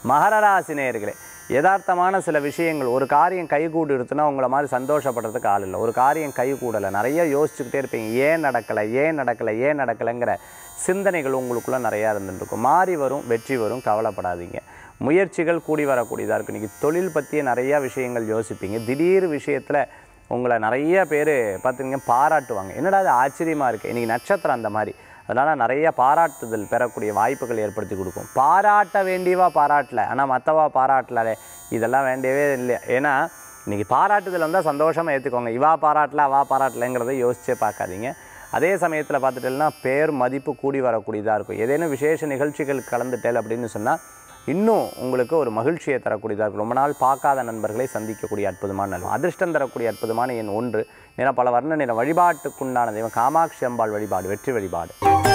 மகர ராசி நேயர்களே யதார்த்தமான சில விஷயங்கள் ஒரு காரியம் கைகூடி இருக்குன்னா உங்களை மாதிரி சந்தோஷப்படுறதுக்கு ஆள் இல்லை ஒரு காரியம் கை கூடலை நிறைய யோசிச்சுக்கிட்டே இருப்பீங்க ஏன் நடக்கலை ஏன் நடக்கலை ஏன் நடக்கலைங்கிற சிந்தனைகள் உங்களுக்குள்ளே நிறையா இருந்துட்டு இருக்கும் மாறி வரும் வெற்றி வரும் கவலைப்படாதீங்க முயற்சிகள் கூடி வரக்கூடியதாக இருக்கும் இன்றைக்கி தொழில் பற்றிய நிறையா விஷயங்கள் யோசிப்பீங்க திடீர் விஷயத்தில் உங்களை நிறைய பேர் பார்த்துங்க பாராட்டுவாங்க என்னடா அது ஆச்சரியமாக இருக்குது இன்றைக்கி நட்சத்திரம் அந்த மாதிரி அதனால் நிறைய பாராட்டுதல் பெறக்கூடிய வாய்ப்புகள் ஏற்படுத்தி கொடுக்கும் பாராட்ட வேண்டியவா பாராட்டல ஆனால் மற்றவா பாராட்டலே இதெல்லாம் வேண்டியவே இல்லை ஏன்னா இன்றைக்கி பாராட்டுதல் வந்தால் சந்தோஷமாக ஏற்றுக்கோங்க இவா பாராட்டல அவா பாராட்டலைங்கிறத யோசிச்சே பார்க்காதீங்க அதே சமயத்தில் பார்த்துட்டேன்னா பேர் மதிப்பு கூடி வரக்கூடியதாக இருக்கும் ஏதேனும் விசேஷ நிகழ்ச்சிகள் கலந்துட்டேல் அப்படின்னு சொன்னால் இன்னும் உங்களுக்கு ஒரு மகிழ்ச்சியை தரக்கூடியதாக இருக்கும் ரொம்ப நாள் பார்க்காத நண்பர்களை சந்திக்கக்கூடிய அற்புதமான நாள் அதிர்ஷ்டம் தரக்கூடிய அற்புதமான எண் ஒன்று நிற பல வர்ண நிற வழிபாட்டுக்குண்டான தெய்வம் காமாட்சி அம்பாள் வழிபாடு வெற்றி வழிபாடு